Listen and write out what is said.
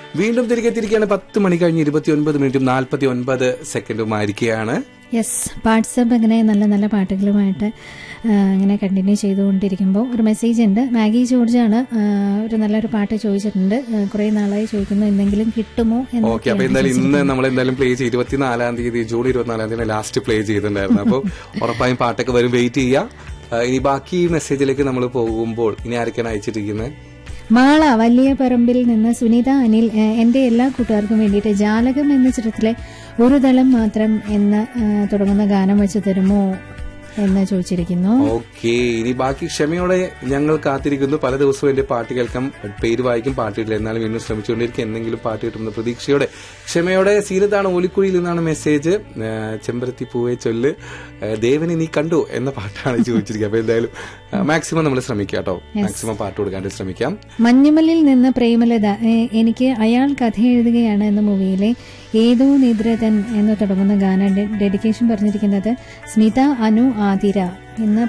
വീണ്ടും തിരികെ എത്തിയിരിക്കുകയാണ് പത്ത് മണി കഴിഞ്ഞ് ഇരുപത്തി ഒൻപത് മിനിറ്റും നാൽപ്പത്തി ഒൻപത് സെക്കൻഡുമായിരിക്കുകയാണ് യെസ് വാട്സപ്പ് അങ്ങനെ നല്ല നല്ല പാട്ടുകളുമായിട്ട് ആ, അങ്ങനെ കണ്ടിന്യൂ ചെയ്തുകൊണ്ടിരിക്കുമ്പോൾ ഒരു മെസ്സേജ് ഉണ്ട് മാഗി ജോർജാണ് ആ, ഒരു നല്ലൊരു പാട്ട് ചോദിച്ചിട്ടുണ്ട് ആ, കുറേ നാളായി ചോദിക്കുന്നു എന്തെങ്കിലും കിട്ടുമോ ഓക്കെ അപ്പൊ എന്തായാലും ഇന്ന് നമ്മൾ എന്തായാലും പ്ലേ ചെയ്ത് ഇരുപത്തിനാലാം തീയതി ജൂൺ ഇരുപത്തിനാലാം തീയതി ലാസ്റ്റ് പ്ലേ ചെയ്തിട്ടുണ്ടായിരുന്നു അപ്പോൾ ഉറപ്പായും പാട്ടൊക്കെ വരും വെയിറ്റ് ചെയ്യാം ആ, ഇനി ബാക്കി മെസ്സേജിലേക്ക് നമ്മൾ പോകുമ്പോൾ ഇനി ആരൊക്കെയാണ് അയച്ചിട്ടിരിക്കുന്നത് മാള വലിയ പറമ്പിൽ നിന്ന് സുനിത അനിൽ ആ, എന്റെ എല്ലാ കൂട്ടുകാർക്കും വേണ്ടിയിട്ട് ജാലകം എന്ന ചിത്രത്തിലെ ഒരു ദളം മാത്രം എന്ന് ആ, തുടങ്ങുന്ന ഗാനം വെച്ച് തരുമോ എന്ന് ചോദിച്ചിരിക്കുന്നു ഓക്കെ ഇനി ബാക്കി ക്ഷമയോടെ ഞങ്ങൾ കാത്തിരിക്കുന്നു പല ദിവസവും എന്റെ പാട്ട് കേൾക്കാം പേര് വായിക്കും പാട്ടിട്ടില്ല എന്നാലും വീണ്ടും ശ്രമിച്ചുകൊണ്ടിരിക്കും എന്തെങ്കിലും പാട്ട് കിട്ടുന്ന പ്രതീക്ഷയോടെ ക്ഷമയോടെ സീനത്താണ് ഓലിക്കുഴിയിൽ നിന്നാണ് മെസ്സേജ് ആ, ചെമ്പരത്തി പൂവെ ചൊല്ല് ആ, ദേവനെ നീ കണ്ടു എന്ന പാട്ടാണ് ചോദിച്ചിരിക്കുക അപ്പൊ എന്തായാലും മാക്സിമം നമ്മൾ ശ്രമിക്കാം കേട്ടോ മാക്സിമം പാട്ട് കൊടുക്കാൻ ശ്രമിക്കാം മഞ്ഞുമലിൽ നിന്ന് പ്രേമലത ഏ, എനിക്ക് അയാൾ കഥ എഴുതുകയാണ് എന്ന മൂവിയിലെ ഏതോ നിദ്രതൻ എന്ന് തുടങ്ങുന്ന ഗാന ഡെഡിക്കേഷൻ പറഞ്ഞിരിക്കുന്നത് സ്മിത അനു ആതിര എന്ന